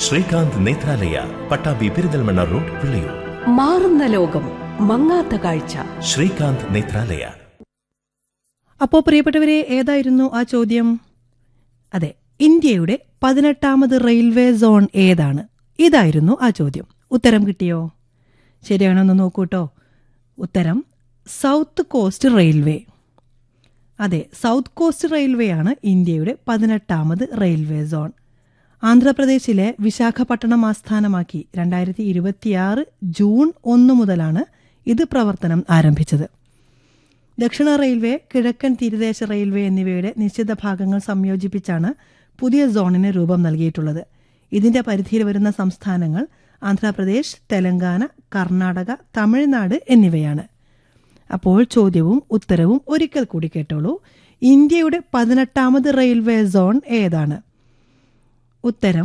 Srikanth Netralaya Pattambi Perinthalmanna road Vilayur മാറുന്ന ലോകം മങ്ങാത്ത കാഴ്ച ശ്രീകാന്ത് നേത്രാലയ അപ്പോൾ പ്രിയപ്പെട്ടവരെ ഏതായിരുന്നു ആ ചോദ്യം അതെ ഇന്ത്യയുടെ പതിനെട്ടാമത് റെയിൽവേ സോൺ ഏതാണ് ഇതായിരുന്നു ആ ചോദ്യം ഉത്തരം കിട്ടിയോ ശരിയാണോ എന്ന് നോക്കൂട്ടോ ഉത്തരം സൗത്ത് കോസ്റ്റ് റെയിൽവേ അതെ സൗത്ത് കോസ്റ്റ് റെയിൽവേ ആണ് ഇന്ത്യയുടെ പതിനെട്ടാമത് റെയിൽവേ സോൺ ആന്ധ്രാപ്രദേശിലെ വിശാഖപട്ടണം ആസ്ഥാനമാക്കി രണ്ടായിരത്തി ഇരുപത്തിയാറ് ജൂൺ ഒന്ന് മുതലാണ് ഇത് പ്രവർത്തനം ആരംഭിച്ചത് ദക്ഷിണ റെയിൽവേ കിഴക്കൻ തീരദേശ റെയിൽവേ എന്നിവയുടെ നിശ്ചിത ഭാഗങ്ങൾ സംയോജിപ്പിച്ചാണ് പുതിയ സോണിന് രൂപം നൽകിയിട്ടുള്ളത് ഇതിന്റെ പരിധിയിൽ വരുന്ന സംസ്ഥാനങ്ങൾ ആന്ധ്രാപ്രദേശ് തെലങ്കാന കർണാടക തമിഴ്നാട് എന്നിവയാണ് അപ്പോൾ ചോദ്യവും ഉത്തരവും ഒരിക്കൽ കൂടി കേട്ടോളൂ ഇന്ത്യയുടെ പതിനെട്ടാമത് റെയിൽവേ സോൺ ഏതാണ് ഉത്തരം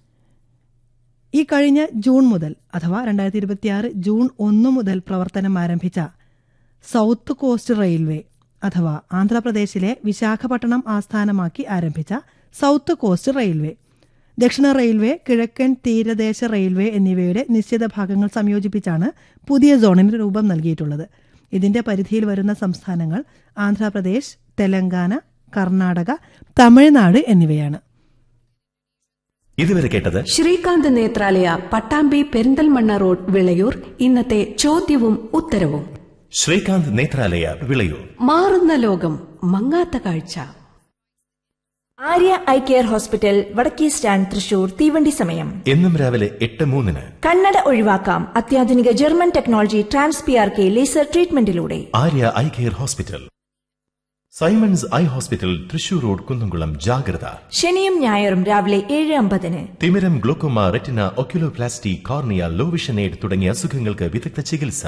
ഈ കഴിഞ്ഞ ജൂൺ മുതൽ അഥവാ രണ്ടായിരത്തി ഇരുപത്തിയാറ് ജൂൺ ഒന്ന് മുതൽ പ്രവർത്തനം ആരംഭിച്ച സൗത്ത് കോസ്റ്റ് റെയിൽവേ അഥവാ ആന്ധ്രാപ്രദേശിലെ വിശാഖപട്ടണം ആസ്ഥാനമാക്കി ആരംഭിച്ച സൗത്ത് കോസ്റ്റ് റെയിൽവേ ദക്ഷിണ റെയിൽവേ കിഴക്കൻ തീരദേശ റെയിൽവേ എന്നിവയുടെ നിശ്ചിത ഭാഗങ്ങൾ സംയോജിപ്പിച്ചാണ് പുതിയ സോണിന് രൂപം നൽകിയിട്ടുള്ളത് ഇതിന്റെ പരിധിയിൽ വരുന്ന സംസ്ഥാനങ്ങൾ ആന്ധ്രാപ്രദേശ് തെലങ്കാന കർണാടക തമിഴ്നാട് എന്നിവയാണ് ഇതുവരെ കേട്ടത് ശ്രീകാന്ത് നേത്രാലയ പട്ടാമ്പി പെരിന്തൽമണ്ണ റോഡ് വിളയൂർ ഇന്നത്തെ ചോദ്യവും ഉത്തരവും ശ്രീകാന്ത് നേത്രാലയ വിളയൂർ മാറുന്ന ലോകം മങ്ങാത്ത കാഴ്ച ആര്യ ഐ കെയർ ഹോസ്പിറ്റൽ വടക്കേ സ്റ്റാൻഡ് തൃശൂർ തീവണ്ടി സമയം എന്നും രാവിലെ എട്ട് മൂന്നിന് കണ്ണട ഒഴിവാക്കാം അത്യാധുനിക German technology trans P R K laser ട്രീറ്റ്മെന്റിലൂടെ Arya eye care hospital Simons eye hospital Thrissur road Kunnamkulam ജാഗ്രത ശനിയും ഞായറും രാവിലെ ഏഴ് അമ്പതിന് തിമിരം glaucoma retina oculoplasty cornea low vision aid തുടങ്ങിയ അസുഖങ്ങൾക്ക് വിദഗ്ധ ചികിത്സ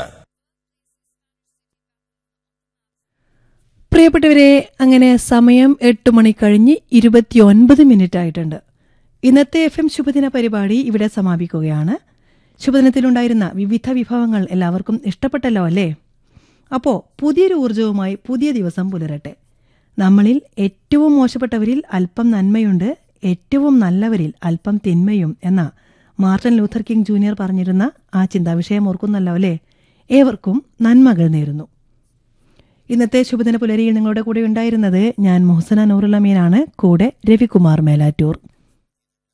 പ്രിയപ്പെട്ടവരെ അങ്ങനെ സമയം എട്ട് മണി കഴിഞ്ഞ് ഇരുപത്തിയൊൻപത് മിനിറ്റ് ആയിട്ടുണ്ട് ഇന്നത്തെ എഫ് എം ശുഭദിന പരിപാടി ഇവിടെ സമാപിക്കുകയാണ് ശുഭദിനത്തിലുണ്ടായിരുന്ന വിവിധ വിഭവങ്ങൾ എല്ലാവർക്കും ഇഷ്ടപ്പെട്ടല്ലോ അല്ലേ അപ്പോൾ പുതിയൊരു ഊർജവുമായി പുതിയ ദിവസം പുലരട്ടെ നമ്മളിൽ ഏറ്റവും മോശപ്പെട്ടവരിൽ അല്പം നന്മയുണ്ട് ഏറ്റവും നല്ലവരിൽ അല്പം തിന്മയും എന്ന മാർട്ടിൻ ലൂഥർ കിങ് ജൂനിയർ പറഞ്ഞിരുന്ന ആ ചിന്താവിഷയം ഓർക്കുന്നല്ലോ അല്ലേ ഏവർക്കും നന്മകൾ നേരുന്നു ഇന്നത്തെ ശുഭദിന പുലരിയിൽ നിങ്ങളുടെ കൂടെ ഉണ്ടായിരുന്നത് ഞാൻ മൊഹസന നൂറുള്ളമീനാണ് കൂടെ രവികുമാർ മേലാറ്റൂർ